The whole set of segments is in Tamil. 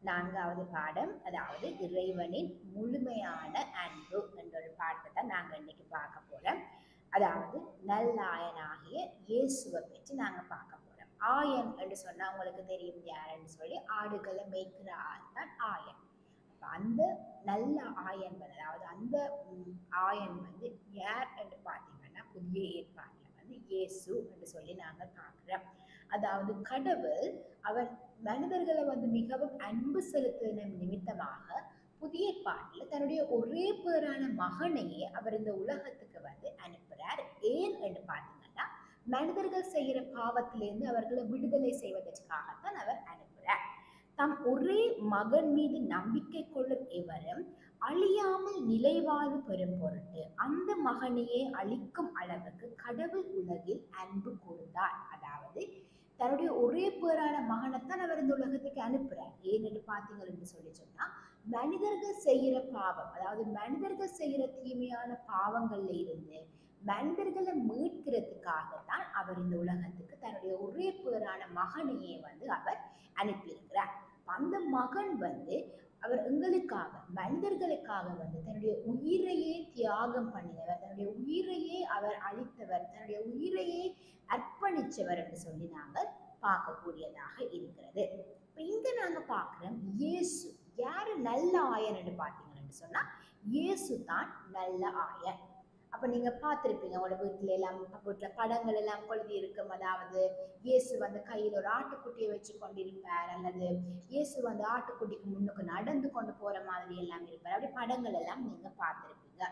நான்காவது பாடம் அதாவது இறைவனின் முழுமையான அன்பு என்ற ஒரு பாடத்தை தான் நாங்கள் இன்னைக்கு பார்க்க போறோம் அதாவது நல்லாயனாகிய இயேசுவை பற்றி நாங்கள் பார்க்க போறோம் ஆயன் என்று சொன்னா உங்களுக்கு தெரியும் யாருன்னு சொல்லி ஆடுகளை மேய்க்கிற ஆள் தான் ஆயன் அப்ப அந்த நல்ல ஆயன் வந்து அதாவது அந்த ம், ஆயன் வந்து யார் என்று பார்த்தீங்கன்னா புதிய ஏற்பாட்டில் வந்து இயேசு என்று சொல்லி நாங்கள் பார்க்கிறோம் அதாவது கடவுள் அவர் மனிதர்களை வந்து மிகவும் அன்பு செலுத்தின நிமித்தமாக புதிய பாட்டில் தன்னுடைய ஒரே பேரான மகனையே அவர் இந்த உலகத்துக்கு வந்து அனுப்புறார் ஏன் என்று பார்த்தீங்கன்னா மனிதர்கள் செய்கிற பாவத்திலிருந்து அவர்களை விடுதலை செய்வதற்காகத்தான் அவர் அனுப்புறார் தம் ஒரே மகன் மீது நம்பிக்கை கொள்ளும் இவரும் அழியாமல் நிலைவாழ்வு பெறும் பொருட்டு அந்த மகனையே அழிக்கும் அளவுக்கு கடவுள் உலகில் அன்பு கூர்ந்தார் அதாவது தன்னுடைய ஒரே பேரான மகனைத்தான் அவர் இந்த உலகத்துக்கு அனுப்புறார் ஏன்னு பார்த்தீங்கன்னு சொல்லி சொன்னா மனிதர்கள் செய்கிற பாவம் அதாவது மனிதர்கள் செய்கிற தீமையான பாவங்கள்ல இருந்து மனிதர்களை மீட்கிறதுக்காகத்தான் அவர் இந்த உலகத்துக்கு தன்னுடைய ஒரே பேரான மகனையே வந்து அவர் அனுப்பியிருக்கிறார் அந்த மகன் வந்து அவர் எங்களுக்காக மனிதர்களுக்காக வந்து தன்னுடைய உயிரையே தியாகம் பண்ணினவர் தன்னுடைய உயிரையே அவர் அளித்தவர் தன்னுடைய உயிரையே அர்ப்பணிச்சவர் என்று சொல்லி நாங்கள் பார்க்கக்கூடியதாக இருக்கிறது இப்ப இங்க நாங்க பார்க்கிறோம் இயேசு யாரு நல்ல ஆயன் என்று பார்த்தீங்கன்னு சொன்னா இயேசு தான் நல்ல ஆயன் அப்ப நீங்க பார்த்திருப்பீங்க உங்களோட வீட்டுல எல்லாம் வீட்டுல படங்கள் எல்லாம் கொழுதி இருக்கும் அதாவது இயேசு வந்து கையில் ஒரு ஆட்டுக்குட்டியை வச்சு கொண்டிருப்பார் அல்லது இயேசு வந்து ஆட்டுக்குட்டிக்கு முன்னுக்கு நடந்து கொண்டு போற மாதிரி எல்லாம் இருப்பார் அப்படி படங்கள் எல்லாம் நீங்க பார்த்திருப்பீங்க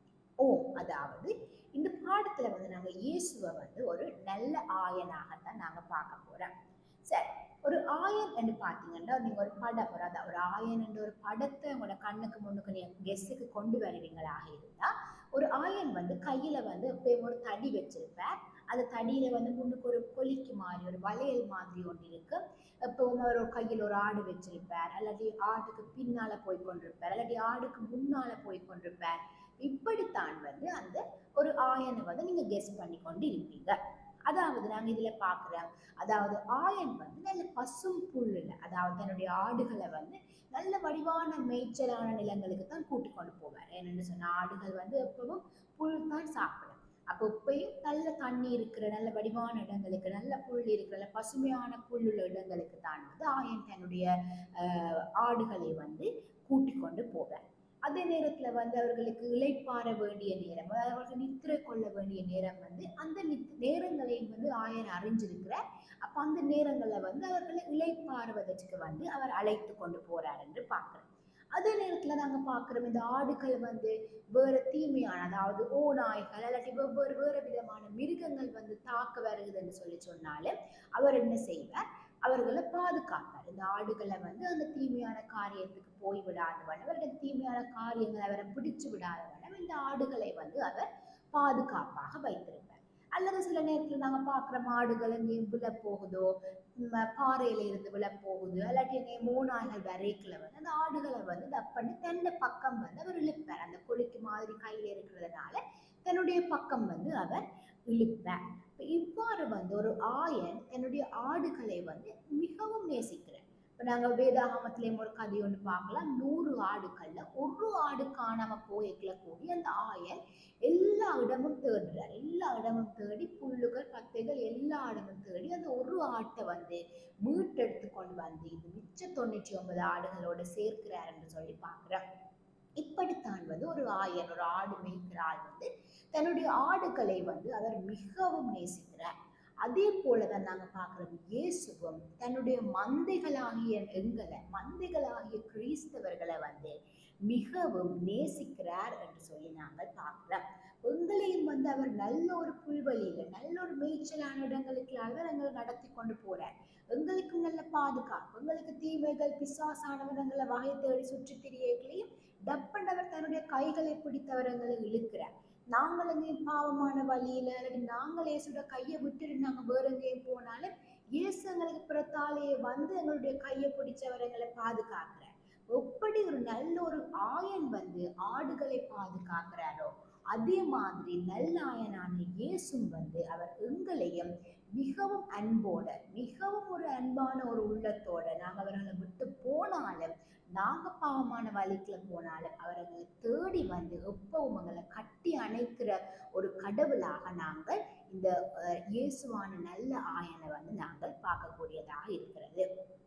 ஓ அதாவது இந்த பாடத்துல வந்து நாங்க இயேசுவை வந்து ஒரு நல்ல ஆயனாகத்தான் நாங்க பார்க்க போறோம் சரி ஒரு ஆயன் என்று பார்த்தீங்கன்னா நீங்க ஒரு படம் ஒரு அதான் ஒரு ஆயன் என்ற ஒரு படத்தை உங்களோட கண்ணுக்கு முன்னுக்கு நீங்க கெஸ்ஸுக்கு கொண்டு வருவீங்களாக இருந்தா ஒரு ஆயன் வந்து கையில வந்து எப்பயும் ஒரு தடி வச்சிருப்பார் அந்த தடியில வந்து முன்னுக்கு ஒரு கொலிக்கு மாதிரி ஒரு வளையல் மாதிரி ஒன்று இருக்கு எப்பவும் அவர் ஒரு கையில் ஒரு ஆடு வச்சிருப்பார் அல்லது ஆட்டுக்கு பின்னால போய் கொண்டிருப்பார் அல்லது ஆடுக்கு முன்னால போய் கொண்டிருப்பார் இப்படித்தான் வந்து அந்த ஒரு ஆயனை வந்து நீங்க கெஸ் பண்ணி கொண்டு இருப்பீங்க அதாவது நாங்க இதுல பாக்குறோம் அதாவது ஆயன் வந்து நல்ல பசும் புல்லுல அதாவது தன்னுடைய ஆடுகளை வந்து நல்ல வடிவான மேய்ச்சலான நிலங்களுக்கு தான் கூட்டி கொண்டு போவார் என்னன்னு சொன்னா ஆடுகள் வந்து எப்பவும் புல் தான் சாப்பிடும் அப்போ இப்பயும் நல்ல தண்ணி இருக்கிற நல்ல வடிவான இடங்களுக்கு நல்ல புல் இருக்கிற நல்ல பசுமையான புல் உள்ள இடங்களுக்கு தான் வந்து ஆயன் தன்னுடைய ஆஹ், ஆடுகளை வந்து கூட்டி கொண்டு போவார் அதே நேரத்துல வந்து அவர்களுக்கு இளைப்பாற வேண்டிய நேரம் அதாவது அவர்கள் நித்திரை கொள்ள வேண்டிய நேரம் வந்து அந்த நித் நேரங்களையும் வந்து ஆயர் அறிஞ்சிருக்கிறார் அப்ப அந்த நேரங்கள்ல வந்து அவர்களை இளைப்பாறுவதற்கு வந்து அவர் அழைத்து கொண்டு போறார் என்று பார்க்கிறோம் அதே நேரத்துல நாங்க பார்க்கிறோம் இந்த ஆடுகள் வந்து வேற தீமையான அதாவது ஓநாய்கள் இல்லாட்டி வெவ்வேறு வேறு விதமான மிருகங்கள் வந்து தாக்க வருகுதுன்னு சொல்லி சொன்னாலும் அவர் என்ன செய்வார் அவர்களை பாதுகாப்பார் இந்த ஆடுகளை வந்து அந்த தீமையான காரியத்துக்கு போய் விடாத வண்ணம் அவருடைய தீமையான காரியங்களை அவரை பிடிச்சு விடாத வண்ணம் இந்த ஆடுகளை வந்து அவர் பாதுகாப்பாக வைத்திருப்பார் அல்லது சில நேரத்துல நாங்க பார்க்குற மாடுகள் எங்கேயும் விழ போகுதோ ம, பாறையில இருந்து விழ போகுது இல்லாட்டி எங்கேயும் மூணாய்கள் வரைக்குல வந்து அந்த ஆடுகளை வந்து டப் பண்ணி தன்னை பக்கம் வந்து அவர் இழுப்பார் அந்த கொழுக்கு மாதிரி கையில இருக்கிறதுனால தன்னுடைய பக்கம் வந்து அவர் இழுப்பார் இப்ப இவ்வாறு வந்து ஒரு ஆயன் தன்னுடைய ஆடுகளை வந்து மிகவும் நேசிக்கிறார் இப்ப நாங்க வேதாகமத்திலேயும் ஒரு கதை ஒன்று பார்க்கலாம் நூறு ஆடுகள்ல ஒரு ஆடு காணாம போய்க்கல கூடி அந்த ஆயன் எல்லா இடமும் தேடுறார் எல்லா இடமும் தேடி புல்லுகள் பத்தைகள் எல்லா இடமும் தேடி அந்த ஒரு ஆட்டை வந்து மீட்டெடுத்து கொண்டு வந்து இது மிச்ச தொண்ணூற்றி ஒன்பது ஆடுகளோட சேர்க்கிறார் என்று சொல்லி பார்க்கிறோம் இப்படித்தான் வந்து ஒரு ஆயன் ஒரு ஆடு மேய்க்கிற ஆள் வந்து தன்னுடைய ஆடுகளை வந்து அவர் மிகவும் நேசிக்கிறார் அதே போலதான் நாங்க பார்க்கிறோம் இயேசுவும் தன்னுடைய மந்தைகளாகிய எங்களை மந்தைகளாகிய கிறிஸ்தவர்களை வந்து மிகவும் நேசிக்கிறார் என்று சொல்லி நாங்கள் பார்க்கிறோம் எங்களையும் வந்து அவர் நல்ல ஒரு புல்வெளியில நல்ல ஒரு மேய்ச்சலான இடங்களுக்கு அவர் எங்களை நடத்தி கொண்டு போறார் எங்களுக்கும் நல்ல பாதுகாப்பு எங்களுக்கு தீமைகள் பிசாசானவரங்களை வகை தேடி சுற்றி திரியர்களையும் டப்பண்டவர் தன்னுடைய கைகளை பிடித்தவர் எங்களை இழுக்கிறார் நாங்கள் எங்கேயும் பாவமான வழியில அல்லது நாங்கள் இயேசுட கையை விட்டுட்டு நாங்க வேற எங்கேயும் போனாலும் இயேசு எங்களுக்கு பிறத்தாலேயே வந்து எங்களுடைய கையை பிடிச்சவர் எங்களை பாதுகாக்கிறார் எப்படி ஒரு நல்ல ஒரு ஆயன் வந்து ஆடுகளை பாதுகாக்கிறாரோ அதே மாதிரி நல்ல ஆயனான இயேசும் வந்து அவர் எங்களையும் மிகவும் அன்போட மிகவும் ஒரு அன்பான ஒரு உள்ளத்தோட நாங்கள் அவர்களை விட்டு போனாலும் நாங்க பாவமான வழிக்குள்ள போனாலும் அவர்களை தேடி வந்து எப்பவும் எங்களை கட்டி அணைக்கிற ஒரு கடவுளாக நாங்கள் இந்த அஹ், இயேசுவான நல்ல ஆயனை வந்து நாங்கள் பார்க்கக்கூடியதாக இருக்கிறது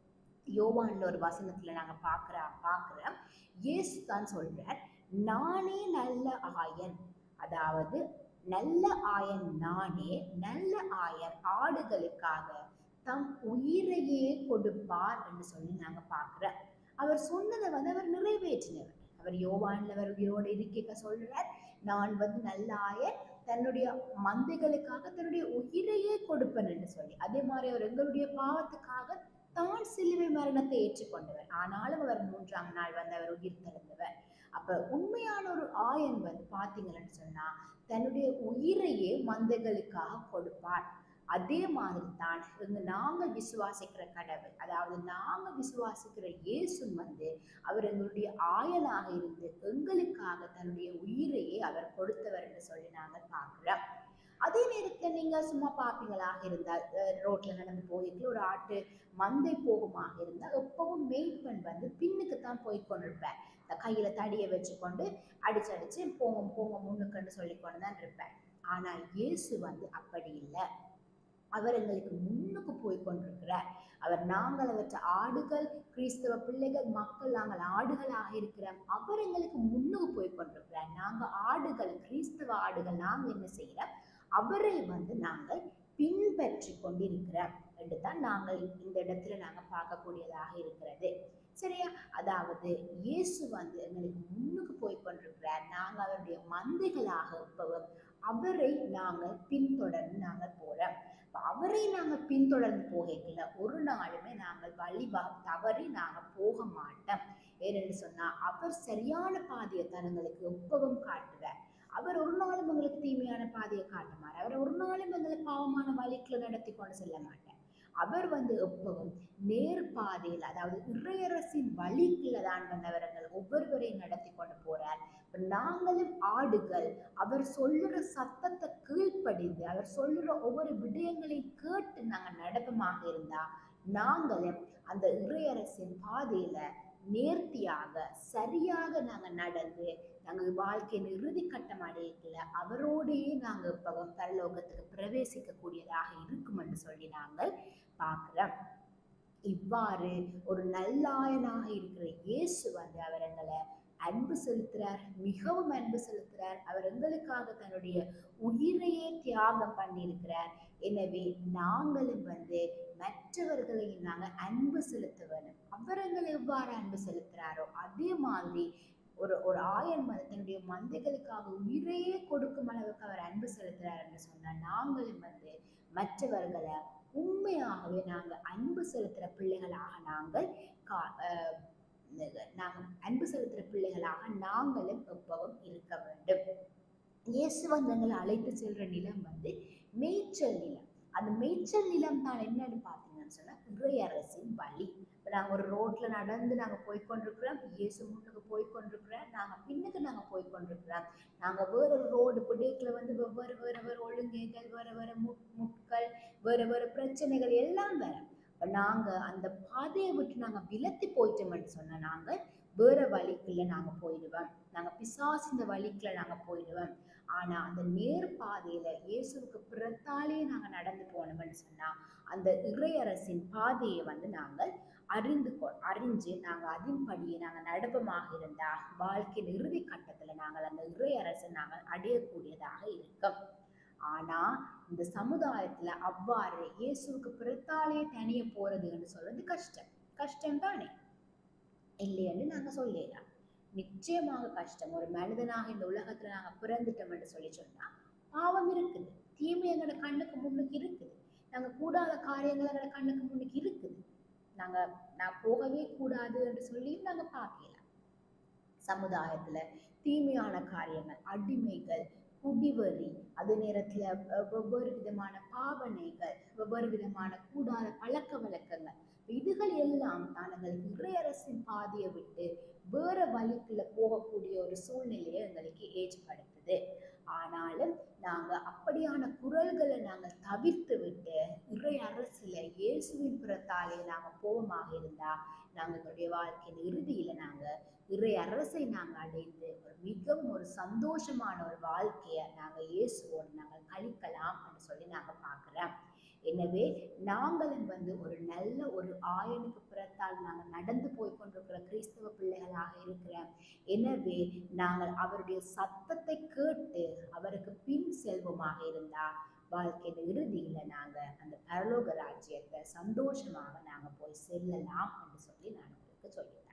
யோவான்ல ஒரு வசனத்துல நாங்க பார்க்கிற பார்க்கிறோம் இயேசு தான் சொல்றார் நானே நல்ல ஆயன் அதாவது நல்ல ஆயன் நானே நல்ல ஆயர் ஆடுகளுக்காக தம் உயிரையே கொடுப்பார் என்று சொல்லி நாங்க பார்க்கிறோம் அவர் சொன்னதை வந்து அவர் நிறைவேற்றினவர் அவர் யோவான்ல அவர் உயிரோடு இருக்க சொல்றார் நான் வந்து நல்ல ஆயர் தன்னுடைய மந்தைகளுக்காக தன்னுடைய உயிரையே கொடுப்பேன் என்று சொல்லி அதே மாதிரி அவர் எங்களுடைய பாவத்துக்காக தான் சிலுவை மரணத்தை ஏற்றுக்கொண்டவர் ஆனாலும் அவர் மூன்றாம் நாள் வந்து அவர் உயிர் தெழுந்தவர் அப்ப உண்மையான ஒரு ஆயன் வந்து பாத்தீங்கன்னு சொன்னா தன்னுடைய உயிரையே மந்தைகளுக்காக கொடுப்பார் அதே மாதிரி தான் இங்க நாங்கள் விசுவாசிக்கிற கடவுள் அதாவது நாங்கள் விசுவாசிக்கிற இயேசு வந்து அவர் எங்களுடைய ஆயனாக இருந்து எங்களுக்காக தன்னுடைய உயிரையே அவர் கொடுத்தவர் என்று சொல்லி நாங்கள் பார்க்கிறோம் அதே நேரத்தில் நீங்க சும்மா பார்ப்பீங்களாக இருந்தால் அஹ் ரோட்ல நடந்து போய்க்கு ஒரு ஆட்டு மந்தை போகுமாக இருந்தால் எப்பவும் மெய்ப்பெண் வந்து பின்னுக்கு தான் போய் கொண்டிருப்பேன் இந்த கையில தடியை வச்சுக்கொண்டு அடிச்சு அடிச்சு போங்க போங்க முன்னுக்குன்னு சொல்லி கொண்டு தான் இருப்பேன் ஆனா இயேசு வந்து அப்படி இல்லை அவர் எங்களுக்கு முன்னுக்கு போய் கொண்டிருக்கிறார் அவர் நாங்கள் அவற்ற ஆடுகள் கிறிஸ்தவ பிள்ளைகள் மக்கள் நாங்கள் ஆடுகளாக இருக்கிறோம் அவர் எங்களுக்கு முன்னுக்கு போய் கொண்டிருக்கிறார் நாங்க ஆடுகள் கிறிஸ்தவ ஆடுகள் நாங்கள் என்ன செய்கிறோம் அவரை வந்து நாங்கள் பின்பற்றி கொண்டிருக்கிறோம் என்று தான் நாங்கள் இந்த இடத்துல நாங்க பார்க்கக்கூடியதாக இருக்கிறது சரியா அதாவது இயேசு வந்து எங்களுக்கு முன்னுக்கு போய் கொண்டிருக்கிறார் நாங்கள் அவருடைய மந்தைகளாக இருப்பவர் அவரை நாங்கள் பின்தொடர்ந்து நாங்கள் போறோம் அப்ப அவரை நாங்கள் பின்தொடர்ந்து போகல ஒரு நாளுமே நாங்கள் வழிபா தவறி நாங்கள் போக மாட்டோம் ஏனென்று சொன்னா அவர் சரியான பாதையை தனங்களுக்கு எப்பவும் காட்டுவார் அவர் ஒரு நாளும் எங்களுக்கு தீமையான பாதையை காட்ட மாட்டார் அவர் ஒரு நாளும் எங்களை பாவமான வழிக்குள்ள நடத்தி கொண்டு செல்ல மாட்டார் அவர் வந்து எப்பவும் நேர் பாதையில் அதாவது இறையரசின் வழிக்குள்ள தான் வந்தவர்கள் ஒவ்வொருவரையும் நடத்தி கொண்டு போறார் இப்ப நாங்களும் ஆடுகள் அவர் சொல்லுற சத்தத்தை கீழ்ப்படிந்து அவர் சொல்லுற ஒவ்வொரு விடயங்களையும் கேட்டு நாங்க நடப்பமாக இருந்தா நாங்களும் அந்த இறையரசின் பாதையில நேர்த்தியாக சரியாக நாங்க நடந்து நாங்க வாழ்க்கையின் இறுதி கட்டம் அடையல அவரோடையே நாங்க இப்ப பரலோகத்துக்கு பிரவேசிக்க கூடியதாக இருக்கும் என்று சொல்லி நாங்கள் பார்க்கிறோம் இவ்வாறு ஒரு நல்லாயனாக இருக்கிற இயேசு வந்து அவர் எங்களை அன்பு செலுத்துறார் மிகவும் அன்பு செலுத்துறார் அவர் எங்களுக்காக தன்னுடைய உயிரையே தியாகம் பண்ணியிருக்கிறார் எனவே நாங்களும் வந்து மற்றவர்களையும் நாங்கள் அன்பு செலுத்த வேணும் அவர் எங்களை எவ்வாறு அன்பு செலுத்துறாரோ அதே மாதிரி ஒரு ஒரு ஆயன் வந்து தன்னுடைய மந்தைகளுக்காக உயிரையே கொடுக்கும் அளவுக்கு அவர் அன்பு செலுத்துறார் என்று சொன்னால் நாங்களும் வந்து மற்றவர்களை உண்மையாகவே நாங்கள் அன்பு செலுத்துகிற பிள்ளைகளாக நாங்கள் கா அஹ் நாங்கள் அன்பு செலுத்துகிற பிள்ளைகளாக நாங்களும் எப்பவும் இருக்க வேண்டும் இயேசு வந்து எங்களை அழைத்து செல்ற நிலம் வந்து மேய்ச்சல் நிலம் அந்த மேய்ச்சல் நிலம் தான் என்னன்னு பார்த்தீங்கன்னு சொன்னால் இறையரசின் வழி இப்போ நாங்கள் ஒரு ரோட்டில் நடந்து நாங்கள் போய்க்கொண்டிருக்கிறோம் இயேசு முன்னுக்கு போய்க்கொண்டிருக்கிறோம் நாங்கள் பின்னுக்கு நாங்கள் போய்க்கொண்டிருக்கிறோம் நாங்கள் வேற ஒரு ரோடு பிடிக்கில் வந்து வெவ்வேறு வேறு வேறு ஒழுங்கைகள் வேறு வேறு முட் முட்கள் வேறு வேறு பிரச்சனைகள் எல்லாம் வேற இப்போ நாங்கள் அந்த பாதையை விட்டு நாங்கள் விலத்தி போயிட்டோம்னு சொன்னால் நாங்கள் வேற வழிக்குள்ள நாங்கள் போயிடுவோம் நாங்கள் பிசாசிந்த வழிக்குள்ள நாங்கள் போயிடுவோம் ஆனால் அந்த நேர் பாதையில் இயேசுவுக்கு பிறத்தாலே நாங்கள் நடந்து போனோம்னு சொன்னால் அந்த இறையரசின் பாதையை வந்து நாங்கள் அறிந்து கொ அறிஞ்சு நாங்கள் அதன்படியே நாங்கள் நடப்பமாக இருந்தால் வாழ்க்கையின் இறுதி கட்டத்தில் நாங்கள் அந்த இறையரசை நாங்கள் அடையக்கூடியதாக இருக்கும் ஆனால் இந்த சமுதாயத்தில் அவ்வாறு இயேசுவுக்கு பிறத்தாலே தனியே போகிறதுன்னு சொல்றது கஷ்டம் கஷ்டம் தானே இல்லைன்னு நாங்கள் சொல்லிடலாம் நிச்சயமாக கஷ்டம் ஒரு மனிதனாக இந்த உலகத்தில் நாங்கள் பிறந்துட்டோம் என்று சொல்லி சொன்னால் பாவம் இருக்குது தீமை எங்களோட கண்ணுக்கு முன்னுக்கு இருக்குது நாங்கள் கூடாத காரியங்கள் எங்களோட கண்ணுக்கு முன்னுக்கு இருக்குது நாங்கள் நான் போகவே கூடாது என்று சொல்லி நாங்கள் பார்க்கலாம் சமுதாயத்தில் தீமையான காரியங்கள் அடிமைகள் குடிவரி அதே நேரத்தில் வெவ்வேறு விதமான பாவனைகள் வெவ்வேறு விதமான கூடாத பழக்க வழக்கங்கள் இதுகள் எல்லாம் தான் எங்களுக்கு இறையரசின் பாதையை விட்டு வேற வழிக்குள்ள போகக்கூடிய ஒரு சூழ்நிலையை எங்களுக்கு ஏற்படுத்துது ஆனாலும் நாங்க அப்படியான குரல்களை நாங்கள் தவிர்த்து விட்டு இறை அரசுல இயேசுவின் புறத்தாலே நாங்க போவமாக இருந்தா நாங்க எங்களுடைய வாழ்க்கையின் இறுதியில நாங்க இறை அரசை நாங்க அடைந்து ஒரு மிகவும் ஒரு சந்தோஷமான ஒரு வாழ்க்கையை நாங்க இயேசுவோடு நாங்கள் கழிக்கலாம் என்று சொல்லி நாங்க பார்க்கிறோம் எனவே நாங்களும் வந்து ஒரு நல்ல ஒரு ஆயனுக்கு புறத்தால் நாங்கள் நடந்து போய் கொண்டிருக்கிற கிறிஸ்தவ பிள்ளைகளாக இருக்கிறோம் எனவே நாங்கள் அவருடைய சத்தத்தை கேட்டு அவருக்கு பின் செல்வமாக இருந்தா வாழ்க்கையின் இறுதியில நாங்க அந்த பரலோக ராஜ்யத்தை சந்தோஷமாக நாங்க போய் செல்லலாம் என்று சொல்லி நான் உங்களுக்கு சொல்லித்தரேன்